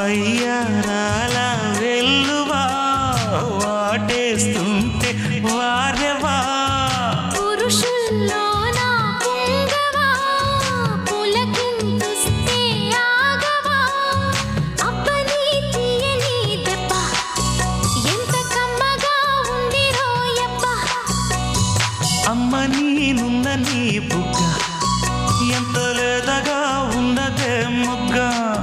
వయ్యారాల వెల్లువా వాటేస్తుంటే వారెవా పురుషుల్లోన పొంగవా పులకింతుస్తే ఆగవా అబ్బని తీయని దెబ్బ ఎంత కమ్మగా ఉంది రోయప్ప అమ్మ నీనున్న నీ బుగ్గ ఎంత లేదగా ఉన్నదే మొగ్గ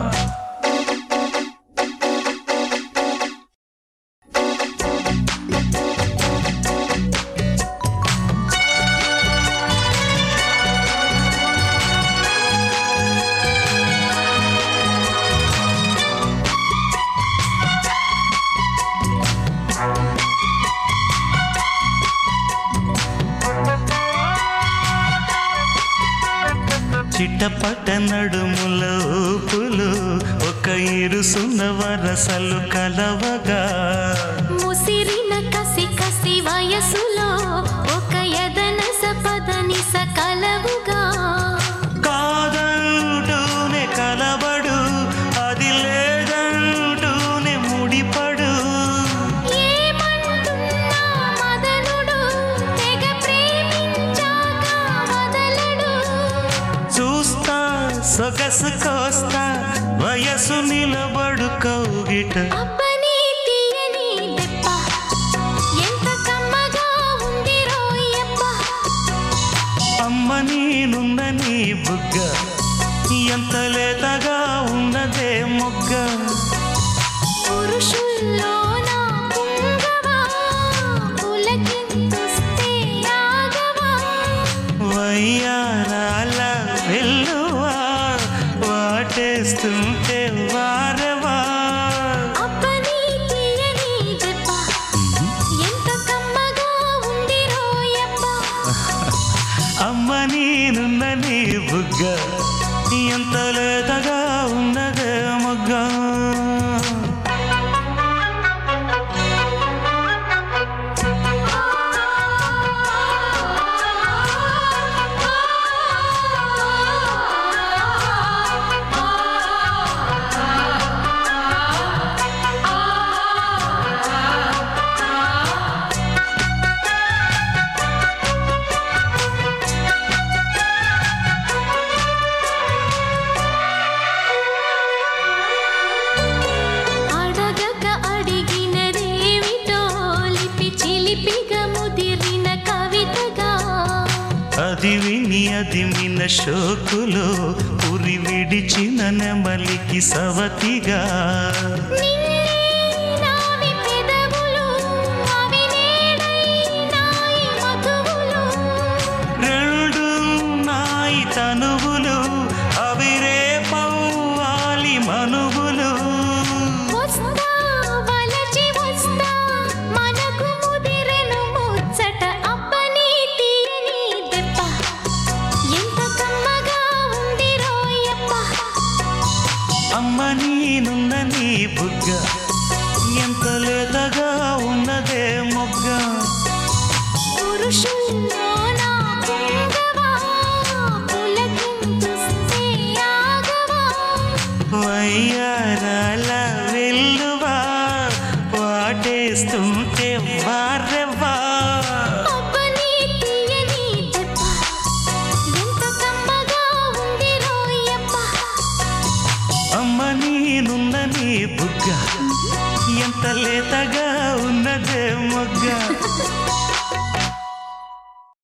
చిట్టపట్ట నడుముల ఊపులు ఒక ఇరుసున్న వరసలు కలవగా ముసిరిన కసి కసి వయసులో ఒక ఎదనస పదనిస కలవుగా కాదంటూనే కలబడు అది లేదంటూనే ముడిపడు ఏమంటున్నా మదనుడు తెగ ప్రేమించాక వదలడు చూస్తా సొగసు కోస్తా వయసు నిలబడు కౌగిట అబ్బని తీయని దెబ్బ ఎంత కమ్మగా ఉంది రోయప్ప అమ్మ నేనున్న నీ బుగ్గ ఎంత లేతగా ఉన్నదే మొగ్గ పురుషుల్లోన పొంగవా పులకింతుస్తే ఆగవా వయ్యారాల వెల్లువా వాటేస్తుంటే వారవా అబ్బని తీయని దెబ్బ ఎంత కమ్మగా ఉంది రోయప్ప అమ్మ నేనున్న నీ బుగ్గ ఎంత లేతగా ఉన్నదే మొగ్గ అడగక అడిగినదేమిటో లిపి చిలిపిగా ముదిరిన కవితగా అది విని అది మిన షోకులో ఉరి విడిచిన నెమలికి సవతిగా నిన్నే నావి పెదవులు అవి నేడై నాయి మధువులు రెండు నాయి తనువులు అవి రేపవ్వాలి మనువులు వస్తా వలచి వస్తా మనకు ముదిరెను ముచ్చట అబ్బని తీయని దెబ్బ ఎంత కమ్మగా ఉంది రోయప్ప అమ్మ నేనున్న నీ బుగ్గ ఎంత లేతగా ఉన్నదే మొగ్గ పురుషుల్లోన పొంగవా పులకింతుస్తే ఆగవా వయ్యారాల వెల్లువా వాటేస్తుంటే వారెవ్వా అబ్బని తీయని దెబ్బ ఎంత కమ్మగా ఉంది రోయప్ప అమ్మ నేనున్న నీ బుగ్గ ఎంత లేతగా ఉన్నదే మొగ్గ